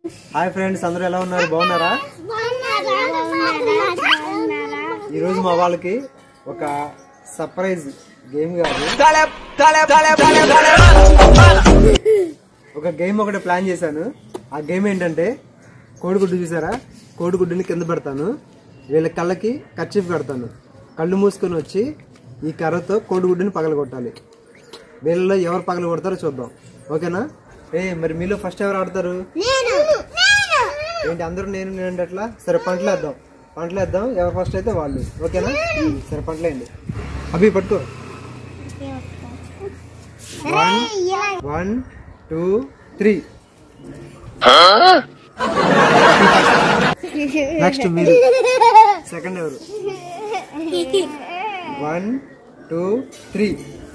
Hi friends అందరూ ఎలా ఉన్నారు బాగున్నారా ఈ రోజు మా వాళ్ళకి ఒక సర్ప్రైజ్ గేమ్ కాదు ఒక గేమ్ ఒకటి ప్లాన్ చేశాను ఆ గేమ్ ఏంటంటే కోడిగుడ్డు చూసారా కోడిగుడ్డుని కింద పెడతాను వీళ్ళ కళ్ళకి కర్చీఫ్ కడతాను కళ్ళు మూసుకొని వచ్చి ఈ కర్రతో కోడిగుడ్డుని పగలగొట్టాలి వీళ్ళలో ఎవరు పగల కొడతారో చూద్దాం ఓకేనా ఏ మరి మీలో ఫస్ట్ ఎవరు ఆడతారు ఏంటి అందరూ నేను నేను అంటే ఎట్లా సరే పంటలు వేద్దాం పంటలు వేద్దాం ఎవరు ఫస్ట్ అయితే వాళ్ళు ఓకేనా సరే పంటలు వేయండి అభి పట్టుకో one one two three next మీరు సెకండ్ ఎవరు వన్ టూ త్రీ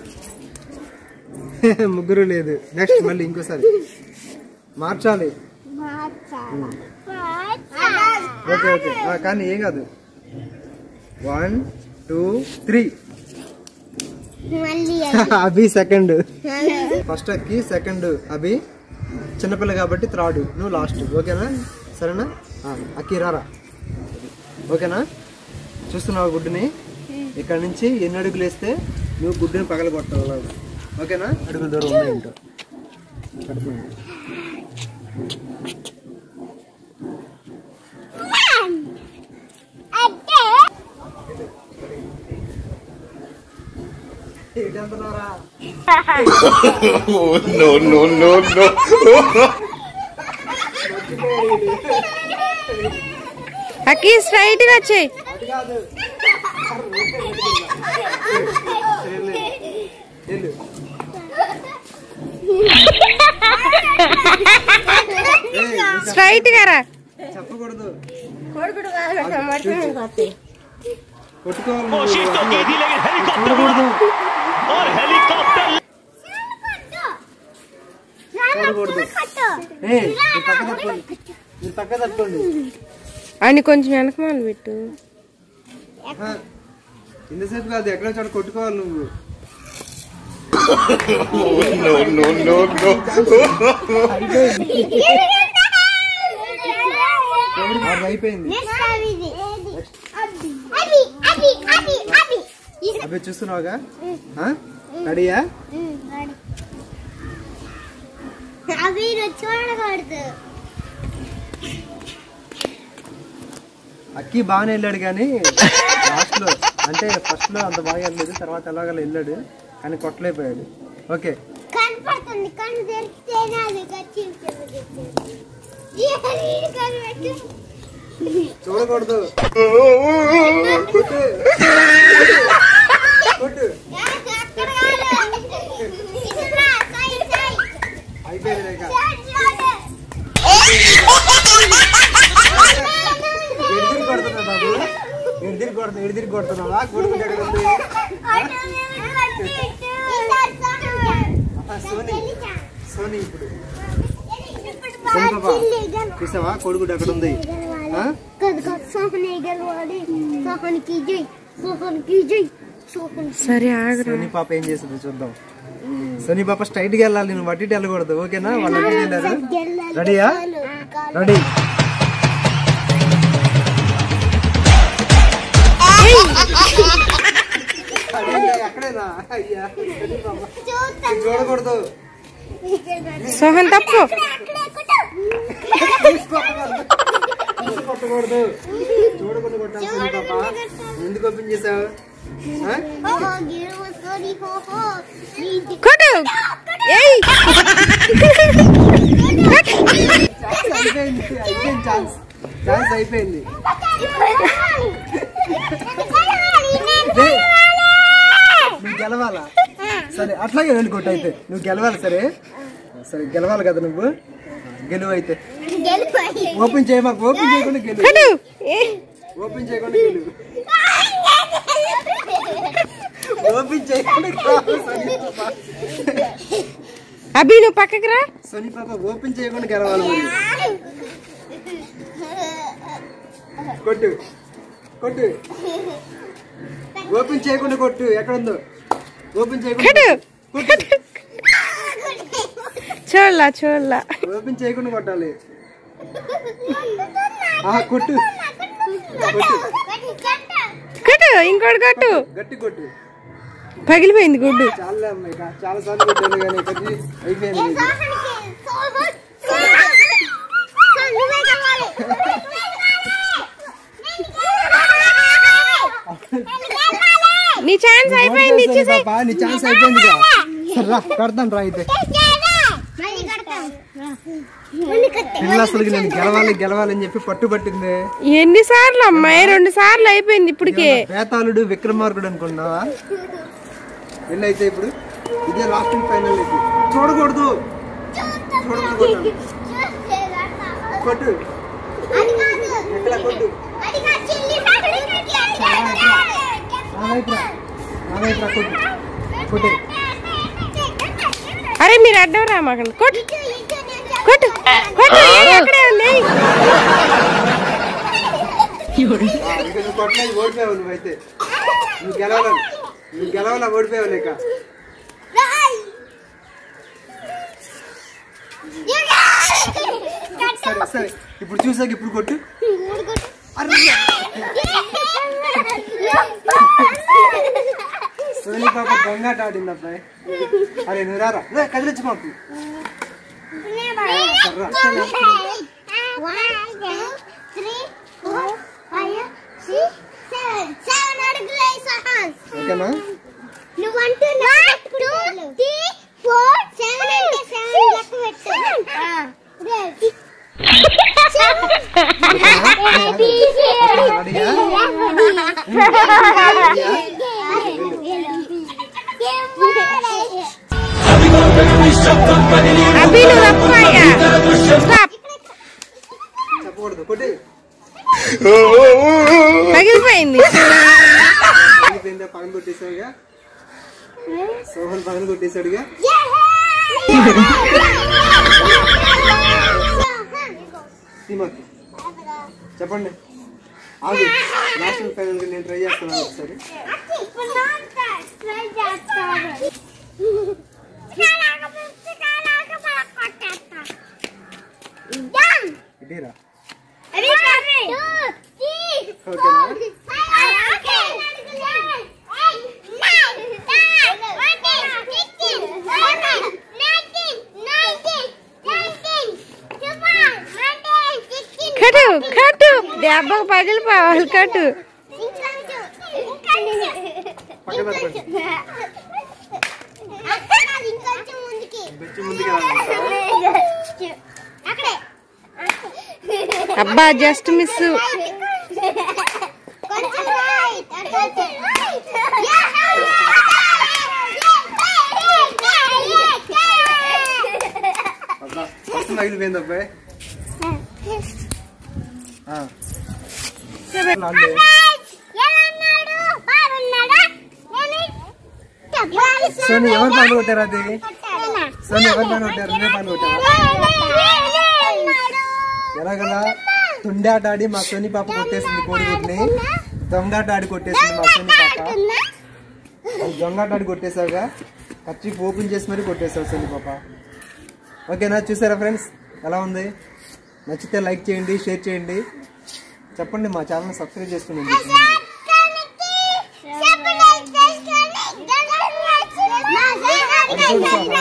ముగ్గురు లేదు నెక్స్ట్ మళ్ళీ ఇంకోసారి మార్చాలి ఓకే ఓకే ఆ, కానీ ఏం కాదు వన్ టూ త్రీ మళ్ళీ Abhi second first Akki second Abhi చిన్నపిల్ల కాబట్టి థర్డ్ నువ్వు లాస్ట్ ఓకేనా సరేనా ఆ, అక్కి రారా ఓకేనా చూస్తున్నావు గుడ్డుని ఇక్కడ నుంచి ఎన్ని అడుగులు వేస్తే నువ్వు గుడ్డుని పగల కొట్టాలి ఓకేనా అడుగుల దూరం ఉన్నాయి ఇంటో పడుతుంది అంటే ఏంటంటున్నారా no, no, no, no. Akki straight గా వచ్చేయి అది కాదు సరేలే. వెళ్ళు. ఏయ్, నువ్వు స్ట్రైట్ గా రా చెప్పకూడదు కొడుకుడు కాదు మటన్ కొత్త కొట్టుకోవాలి నువ్వు. చూడకూడదు చూడకూడదు ఏ మీరు పక్క తప్పుకోండి మీరు పక్క తప్పుకోండి అని కొంచెం వెనకమాల పెట్టు ఆ, ఇంతసేపు కాదు ఎక్కడో చోట కొట్టుకోవాలి నువ్వు No, no, no, no. అది అయిపోయింది అవి చూస్తున్నావుగా ఆ? రెడీయా అవి చూడకూడదు అక్కి బాగానే వెళ్ళాడు కానీ లాస్ట్ లో అంటే ఫస్ట్ లో అంత బాగా వెళ్ళలేదు తర్వాత ఎలాగలా వెళ్ళాడు కానీ కొట్టలేకపోయాడు ఓకే కనపడుతుంది కన్ను తెరిస్తేనే అది గచ్చి కనిపెట్టు చూడకూడదు కొట్టు కొట్టు అక్కడ కాదు ఇసురా సైడ్ సైడ్ అయిపోయింది రేఖ ఎడిదిరి కొడుతున్నా బాబు ఎడిదిరి కొడుతున్నా ఎడిదిరి కొడుతున్నావా కొడుకు ఎక్కడ ఉంది ఆహా, సోనీ సోనీ ఇప్పుడు సోనీ బాబా చూసావా కొడుకు ఎక్కడ ఉంది ఆ? సోహని గెలవాలి సోహన్కి జై సోహన్కి జై సోహన్ సరే ఆగురా సోనీ పాప ఏం చేస్తుంది చూద్దాం సోనీ పాప స్ట్రైట్ గా వెళ్ళాలి నువ్వు వట్టి వెళ్ళకూడదు ఓకేనా వాళ్ళు అటు ఇటు వెళ్ళారు రెడీయా రెడీ ఎక్కడేనా అయ్యా సోనీ పాప. ఇది చూడకూడదు సోహన్ తప్పు కొట్టకూడదు చూడకుండా కొట్టాలి సోనీ పాప ఎందుకు ఓపెన్ చేసావు ఆ? కొట్టు ఏయ్ అయిపోయింది అయిపోయింది ఛాన్స్ ఛాన్స్ అయిపోయింది రే, నువ్వు గెలవాలా సరే అట్లాగే వెళ్ళి కొట్టు అయితే నువ్వు గెలవాలి సరే సరే గెలవాలి కదా నువ్వు గెలువు అయితే ఓపెన్ చేయ మాకు ఓపెన్ చేయకుండా గెలువు కొట్టు ఏ ఓపెన్ చేయకుండా గెలువు ఓపెన్ చేయకుండా గెలవాలి సోనీ పాప. అభి నువ్వు పక్కకి రా సోనీ పాప ఓపెన్ చేయకుండా గెలవాలి మరి కొట్టు కొట్టు ఓపెన్ చేయకుండా కొట్టు ఎక్కడ ఉందో ఓపెన్ చేయకుండా కొట్టు కొట్టు చూడలా చూడలా ఓపెన్ చేయకుండా కొట్టాలి ఆ కొట్టు కొట్టు కట్టు ఇంకోటి కట్టు గట్టి కొట్టు పగిలిపోయింది గుడ్డు చాలా అమ్మాయి కా- చాలా సార్లు కొట్టాను కానీ ఇక్కడికి అయిపోయింది ఇది. నీ ఛాన్స్ అయిపోయింది ఓడిపోయావు ఇచ్చేసి పాపా, నీ ఛాన్స్ అయిపోయింది ఇక. సరే రా కడతాను రా అయితే పిల్ల అసలు నేను గెలవాలి గెలవాలని చెప్పి పట్టుబట్టింది ఎన్నిసార్లు అమ్మాయి రెండు సార్లు అయిపోయింది ఇప్పటికే పేతాళుడు విక్రమార్కుడు అనుకున్నావా వెళ్ళైతే ఇప్పుడు ఇదే లాస్ట్ అండ్ ఫైనల్ ఇది చూడకూడదు చూడకూడదు కొట్టు ఎక్కడ కొట్టు నా వైపు రా నా వైపు రా కొట్టు కొట్టు అరే మీరు అడ్డం రా మాకండి కొట్టు కొట్టు కొట్టు ఏయ్, అక్కడే ఉంది ఏయ్. ఆ, ఇక నువ్వు కొట్టలేదు ఓడిపోయావు నువ్వైతే నువ్వు గెలవాలి నువ్వు గెలవాలా ఓడిపోయావు లేక సరే సరే ఇప్పుడు చూసాక ఇప్పుడు కొట్టు అరే సోని పాప దొంగాట ఆడింది అబ్బాయి అరే నువ్వు రారా రే, కదిలించు మాకు ఓకేనా నువ్వంటూ టూ త్రీ ఫోర్ సెవెన్ అంటే సెవెన్ లెక్క పెట్టు అడిగా అభి నువ్వు తప్పుకోయ్యా స్టాప్ చెప్పకూడదు కొట్టి పగిలిపోయింది అయిపోయిందా పగలు కొట్టేశాడుగా సోహన్ పగలు కొట్టేశాడుగా సీమాకి చెప్పండి ఆగు లాస్ట్ ఫైనల్ నేను ట్రై చేస్తున్నాను ఒకసారి ఇటీరా కట్టు కట్టు దెబ్బకు పగిలిపోవాలి కట్టు పక్కన పెట్టుకోండి ఇంకొంచెం ముందుకి బెచ్చి ముందుకు రావాలి అక్కడే అబ్బా జస్ట్ మిస్ కొంచెం రైట్ కొంచెం అబ్బా ఫస్ట్ తగిలిపోయింది అబ్బాయి ఆ. లాండే. సోని ఎవరు పని కొట్టారు అది సోని ఎవరు పని కొట్టారు నువ్వే పని కొట్టావా ఎలాగలా తుండాట ఆడి మా సోని పాప కొట్టేసింది కోడిగుడ్ని దొంగాట ఆడి కొట్టేసింది మా సోని పాప అది దొంగాట ఆడి కొట్టేసావుగా ఖర్చు ఓపెన్ చేసి మరీ కొట్టేసావు సోని పాప ఓకేనా చూసారా ఫ్రెండ్స్ ఎలా ఉంది నచ్చితే లైక్ చేయండి షేర్ చేయండి చెప్పండి మా ఛానల్ సబ్స్క్రైబ్ చేసుకుని Subscribe